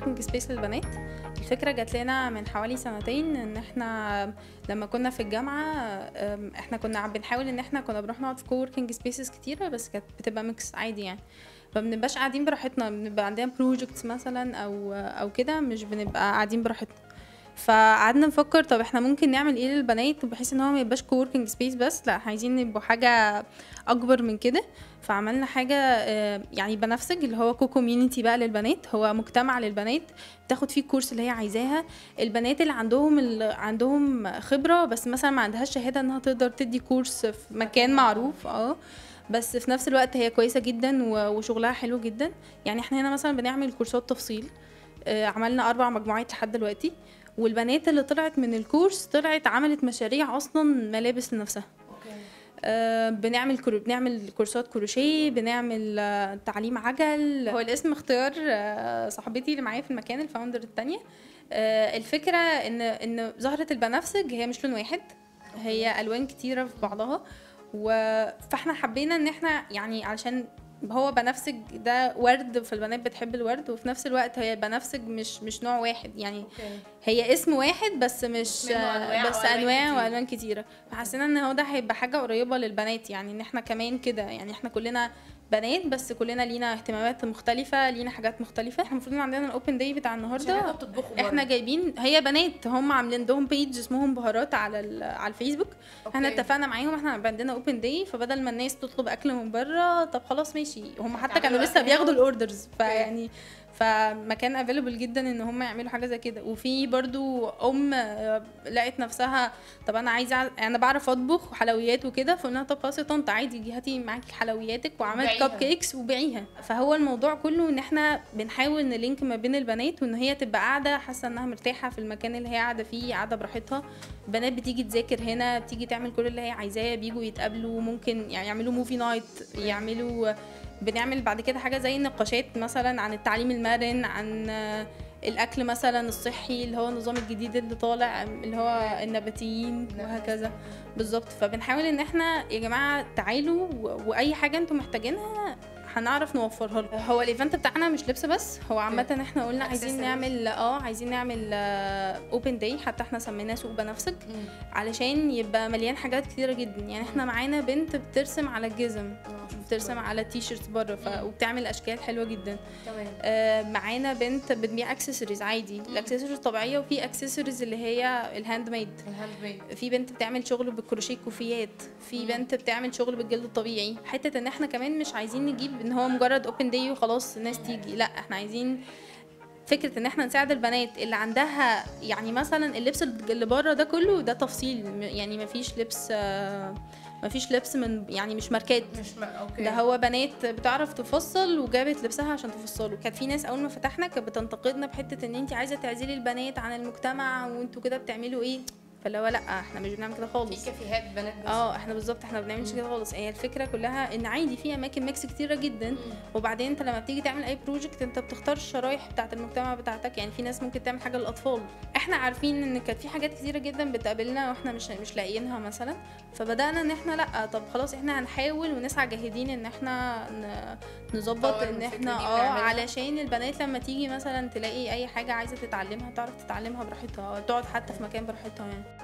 كووركينج سبيس للبنات الفكره جات لنا من حوالي سنتين ان احنا لما كنا في الجامعه أم، احنا كنا عم بنحاول ان احنا كنا بنروح نقعد في كووركينج سبيسز كتيره بس كانت بتبقى ميكس عادي يعني فبنبقاش قاعدين براحتنا بنبقى عندنا بروجكتس مثلا او او كده مش بنبقى قاعدين براحتنا فقعدنا نفكر طب احنا ممكن نعمل ايه للبنات بحيث ان هو ما يبقاش كووركينج سبيس بس لا عايزين نبقوا حاجه اكبر من كده فعملنا حاجه آه، يعني بنفسج اللي هو كو كوميونتي بقى للبنات هو مجتمع للبنات تاخد فيه الكورس اللي هي عايزاها البنات اللي عندهم اللي عندهم خبره بس مثلا ما عندهاش شهاده انها تقدر تدي كورس في مكان معروف اه بس في نفس الوقت هي كويسه جدا و- وشغلها حلو جدا يعني احنا هنا مثلا بنعمل كورسات تفصيل آه، عملنا اربع مجموعات لحد دلوقتي والبنات اللي طلعت من الكورس طلعت عملت مشاريع اصلا ملابس لنفسها اوكي آه، بنعمل كرو... بنعمل كورسات كروشيه بنعمل آه، تعليم عجل هو الاسم اختيار آه، صاحبتي اللي معايا في المكان الفاوندر التانية آه، الفكرة ان ان زهرة البنفسج هي مش لون واحد هي الوان كتيرة في بعضها و... فاحنا حبينا ان احنا يعني علشان هو بنفسج ده ورد فالبنات بتحب الورد وفي نفس الوقت هي بنفسج مش مش نوع واحد يعني اوكي هي اسم واحد بس مش منه أنواع بس وألوان انواع كتير. والوان كتيره فحسينا ان هو ده هيبقى حاجه قريبه للبنات يعني ان احنا كمان كده يعني احنا كلنا بنات بس كلنا لينا اهتمامات مختلفه لينا حاجات مختلفه احنا المفروض إن عندنا الاوبن داي بتاع عشان النهارده انتوا بتطبخوا احنا برضه. جايبين هي بنات هم عاملين لهم بيج اسمهم بهارات على ال- على الفيسبوك احنا أوكي. اتفقنا معاهم احنا هيبقى عندنا اوبن داي فبدل ما الناس تطلب اكل من بره طب خلاص ماشي هم حتى كانوا تعملوا لسه أكل بياخدوا هنا. الاوردرز فيعني فمكان افيلبل جدا ان هم يعملوا حاجه زي كده وفي برضو ام آه، لقت نفسها طب انا عايزه أع- انا بعرف اطبخ وحلويات وكده فقلنا طب خلاص يا طنط عادي دي هاتي معاكي حلوياتك وعملت وبيعيها. كب كيكس وبيعيها فهو الموضوع كله ان احنا بنحاول نلينك ما بين البنات وان هي تبقى قاعده حاسه انها مرتاحه في المكان اللي هي قاعده فيه قاعده براحتها بنات بتيجي تذاكر هنا بتيجي تعمل كل اللي هي عايزاه بيجوا يتقابلوا ممكن يعني يعملوا موفي نايت يعملوا بنعمل بعد كده حاجه زي نقاشات مثلا عن التعليم المرن عن آه، الاكل مثلا الصحي اللي هو النظام الجديد اللي طالع اللي هو النباتيين وهكذا بالظبط فبنحاول ان احنا يا جماعه تعالوا و- واي حاجه انتم محتاجينها هنعرف نوفرها لكم هو الايفنت بتاعنا مش لبس بس هو عامه احنا قلنا عايزين Accessories. نعمل اه عايزين نعمل اوبن داي حتى احنا سميناه سوق بنفسج مم. علشان يبقى مليان حاجات كتيره جدا يعني احنا معانا بنت بترسم على الجزم بترسم على تي شيرتس بره ف... مم. وبتعمل اشكال حلوه جدا تمام آه، معانا بنت بتبيع اكسسوارز عادي الاكسسوارز طبيعيه وفي اكسسوارز اللي هي الهاند ميد الهاند ميد في بنت بتعمل شغل بالكروشيه كوفيات في مم. بنت بتعمل شغل بالجلد الطبيعي حته ان احنا كمان مش عايزين نجيب ان هو مجرد اوبن داي وخلاص الناس تيجي لا احنا عايزين فكره ان احنا نساعد البنات اللي عندها يعني مثلا اللبس اللي بره ده كله ده تفصيل م- يعني مفيش لبس آه، مفيش لبس من يعني مش ماركات مش ما... اوكي ده هو بنات بتعرف تفصل وجابت لبسها عشان تفصله كانت في ناس اول ما فتحنا كانت بتنتقدنا بحته ان انت عايزه تعزلي البنات عن المجتمع وانتوا كده بتعملوا ايه فاللي هو لا احنا مش بنعمل كده في خالص كافيهات بنات بس اه احنا بالظبط احنا ما بنعملش كده خالص هي الفكره كلها ان عادي في اماكن ميكس كتيره جدا مم. وبعدين انت لما بتيجي تعمل اي بروجكت انت بتختار الشرايح بتاعه المجتمع بتاعتك يعني في ناس ممكن تعمل حاجه للاطفال احنا عارفين ان كانت في حاجات كتيره جدا بتقابلنا واحنا مش مش لاقيينها مثلا فبدانا ان احنا لا طب خلاص احنا هنحاول ونسعى جاهدين ان احنا ن- نظبط نطور ان من الفكرة احنا دي اه ونعملها. علشان البنات لما تيجي مثلا تلاقي اي حاجه عايزه تتعلمها تعرف تتعلمها براحتها تقعد حتى في مكان براحتها يعني